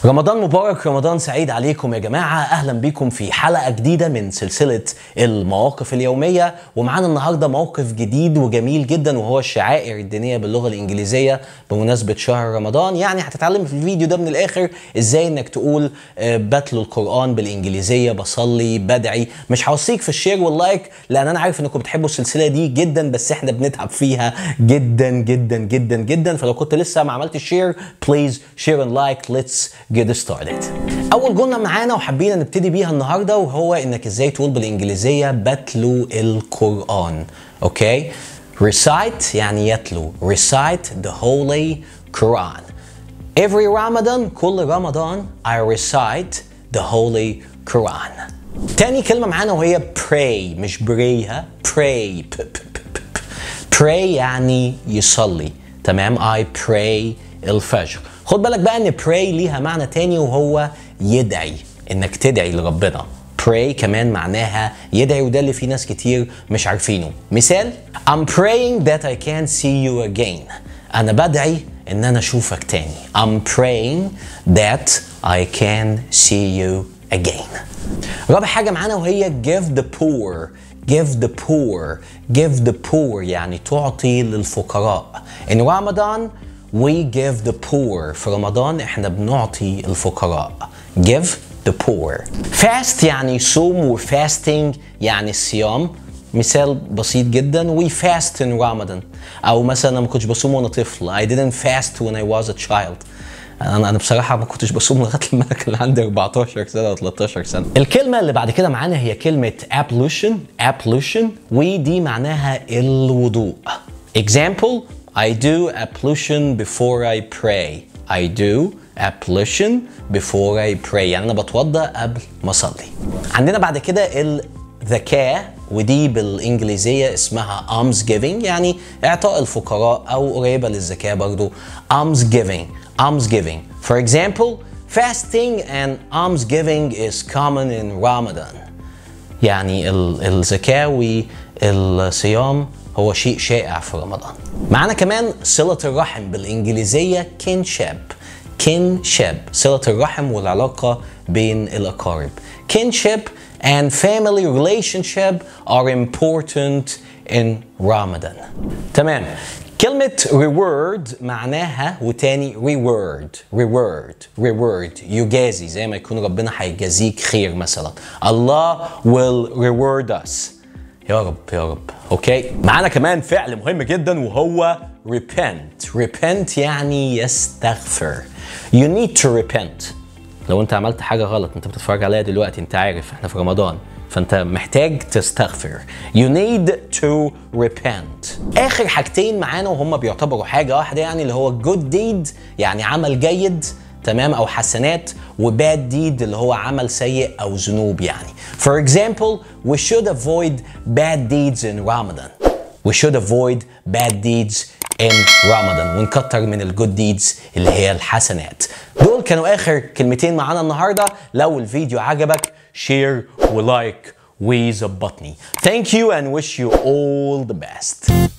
رمضان مبارك رمضان سعيد عليكم يا جماعة أهلا بيكم في حلقة جديدة من سلسلة المواقف اليومية ومعانا النهاردة موقف جديد وجميل جدا وهو الشعائر الدينية باللغة الإنجليزية بمناسبة شهر رمضان يعني هتتعلم في الفيديو ده من الآخر إزاي إنك تقول آه، بتلو القرآن بالإنجليزية بصلي بدعي مش هوصيك في الشير واللايك لأن أنا عارف إنكم بتحبوا السلسلة دي جدا بس إحنا بنتعب فيها جدا جدا جدا جدا فلو كنت لسه ما عملتش شير بليز شير اند لايك ليتس جيت ستارتد اول جمله معانا وحابين نبتدي بيها النهارده وهو انك ازاي تقول بالانجليزيه بتلو القران اوكي recite يعني يتلو recite the holy Quran every Ramadan كل رمضان I recite the holy Quran تاني كلمة معانا وهي pray مش بريها pray ب- ب- ب- ب- pray يعني يصلي تمام I pray الفجر خد بالك بقى ان pray ليها معنى تاني وهو يدعي انك تدعي لربنا pray كمان معناها يدعي وده اللي في ناس كتير مش عارفينه مثال I'm praying that I can see you again انا بدعي ان انا اشوفك تاني I'm praying that I can see you again رابع حاجة معانا وهي give the poor give the poor give the poor يعني تعطي للفقراء in Ramadan we give the poor في رمضان احنا بنعطي الفقراء give the poor fast يعني صوم و fasting يعني الصيام مثال بسيط جدا we fast in Ramadan او مثلا انا ما كنتش بصوم وانا طفل I didn't fast when I was a child انا انا بصراحه ما كنتش بصوم لغايه لما أنا كان عندي 14 سنه او 13 سنه الكلمه اللي بعد كده معانا هي كلمه ablution ablution ودي معناها الوضوء example I do ablution before I pray I do ablution before I pray يعني انا بتوضا قبل ما اصلي عندنا بعد كده الذكاء ودي بالانجليزيه اسمها alms giving يعني اعطاء الفقراء او قريبه للزكاه برضو alms giving alms giving for example fasting and alms giving is common in Ramadan يعني ال- الزكاة والصيام هو شيء شائع في رمضان معانا كمان صلة الرحم بالإنجليزية kinship kinship صلة الرحم والعلاقة بين الأقارب kinship and family relationship are important in Ramadan تمام كلمة reward معناها وتاني reward reward reward يجازي زي ما يكون ربنا هيجازيك خير مثلا الله will reward us يا رب يا رب اوكي معانا كمان فعل مهم جدا وهو repent repent يعني يستغفر you need to repent لو انت عملت حاجة غلط انت بتتفرج عليها دلوقتي انت عارف احنا في رمضان فانت محتاج تستغفر you need to repent اخر حاجتين معانا وهم بيعتبروا حاجة واحدة يعني اللي هو good deed يعني عمل جيد تمام او حسنات وباد deed اللي هو عمل سيء او ذنوب يعني for example we should avoid bad deeds in Ramadan we should avoid bad deeds in Ramadan ونكتر من الجود ديدز اللي هي الحسنات دول كانوا اخر كلمتين معانا النهارده لو الفيديو عجبك شير ولايك وظبطني thank you and wish you all the best